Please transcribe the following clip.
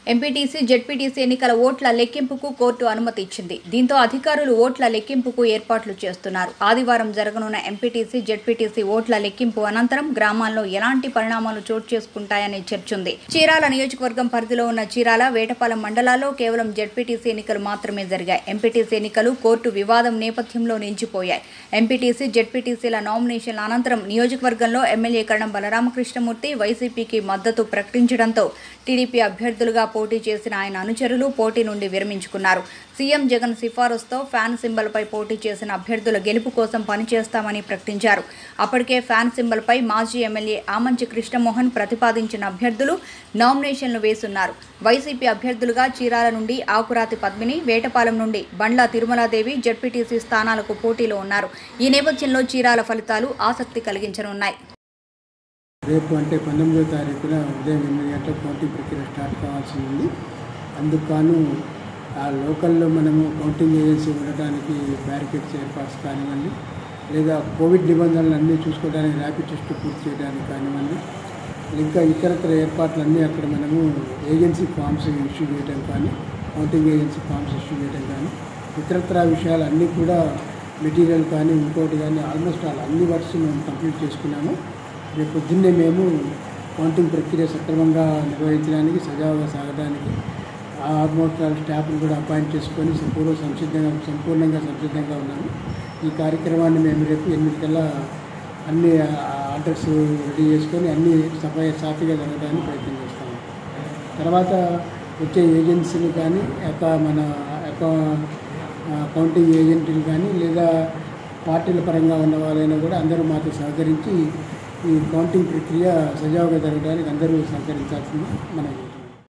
MPTC ZPTC ఎన్నికల ఓట్ల లెక్కింపుకు court అనుమతి ఇచ్చింది దీంతో అధికారులు ఓట్ల లెక్కింపుకు ఏర్పాట్లు చేస్తున్నారు ఆదివారం జరగనున్న ఎంపీటీసీ జెడ్పీటీసీ ఓట్ల లెక్కింపు అనంతరం గ్రామాల్లో ఎలాంటి పరిణామాలు చోటు చేసుకుంటాయనే చర్చ ఉంది చీరాల నియోజకవర్గం పరిధిలో ఉన్న చీరాల వేటపాలెం మండలాల్లో కేవలం జెడ్పీటీసీ ఎన్నికలు మాత్రమే జరిగాయి ఎంపీటీసీ ఎన్నికలు కోర్టు వివాదం నేపథ్యంలో నిలిచిపోయాయి ఎంపీటీసీ జెడ్పీటీసీల నామినేషన్ల అనంతరం నియోజకవర్గంలో ఎమ్మెల్యే కరణం బలరామకృష్ణమూర్తి వైసీపీకి మద్దతు ప్రకటించడంతో టీడీపీ అభ్యర్థులుగా పోటీ చేసిన ఆయన అనుచరులు పోటీ నుండి విరమించుకున్నారు సీఎం జగన్ సిఫారసుతో ఫ్యాన్ సింబల్పై పోటీ చేసిన అభ్యర్థుల గెలుపు కోసం పనిచేస్తామని ప్రకటించారు అప్పటికే ఫ్యాన్ సింబల్పై మాజీ ఎమ్మెల్యే ఆమంచి కృష్ణమోహన్ ప్రతిపాదించిన అభ్యర్థులు నామినేషన్లు వేసున్నారు వైసీపీ అభ్యర్థులుగా చీరాల నుండి ఆకురాతి పద్మిని వేటపాలెం నుండి బండ్ల తిరుమలాదేవి జడ్పీటీసీ స్థానాలకు పోటీలో ఉన్నారు ఈ నేపథ్యంలో చీరాల ఫలితాలు ఆసక్తి కలిగించనున్నాయి రేపు అంటే పంతొమ్మిదో తారీఖున ఉదయం ఎనిమిది గంటలకు కౌంటింగ్ ప్రక్రియ స్టార్ట్ కావాల్సి ఉంది అందుకు గాను ఆ లోకల్లో మనము కౌంటింగ్ ఏజెన్సీ ఉండటానికి బ్యారికేడ్స్ ఏర్పాటు కానివ్వండి లేదా కోవిడ్ నిబంధనలు అన్నీ చూసుకోవడానికి ర్యాపిడ్ టెస్ట్ పూర్తి చేయడానికి కానివ్వండి ఇంకా ఇతరత్ర ఏర్పాట్లన్నీ అక్కడ మనము ఏజెన్సీ ఫామ్స్ ఇష్యూ చేయడం కానీ కౌంటింగ్ ఏజెన్సీ ఫామ్స్ ఇష్యూ చేయడం కానీ ఇతరత్ర విషయాలు అన్నీ కూడా మెటీరియల్ కానీ ఇంకోటి కానీ ఆల్మోస్ట్ ఆల్ అన్ని వర్క్స్ మేము కంప్లీట్ చేసుకున్నాము రేపు పొద్దున్నే మేము కౌంటింగ్ ప్రక్రియ సక్రమంగా నిర్వహించడానికి సజావుగా సాగడానికి ఆల్మోస్ట్ ఆల్ స్టాఫ్ని కూడా అపాయింట్ చేసుకొని సంపూర్ణ సంసిద్ధంగా సంపూర్ణంగా సంసిద్ధంగా ఉన్నాము ఈ కార్యక్రమాన్ని మేము రేపు ఎనిమిది కల్లా అన్ని ఆర్డర్స్ రెడీ చేసుకొని అన్ని సఫాయి సాఫీగా జరగడానికి ప్రయత్నం చేస్తాము తర్వాత వచ్చే ఏజెన్సీలు కానీ యొక్క మన యొక్క కౌంటింగ్ ఏజెంట్లు కానీ లేదా పార్టీల పరంగా ఉన్న వాళ్ళైనా కూడా అందరూ మాతో సహకరించి ఈ కౌంటింగ్ ప్రక్రియ సజావుగా జరగడానికి అందరూ సహకరించాల్సింది మనకి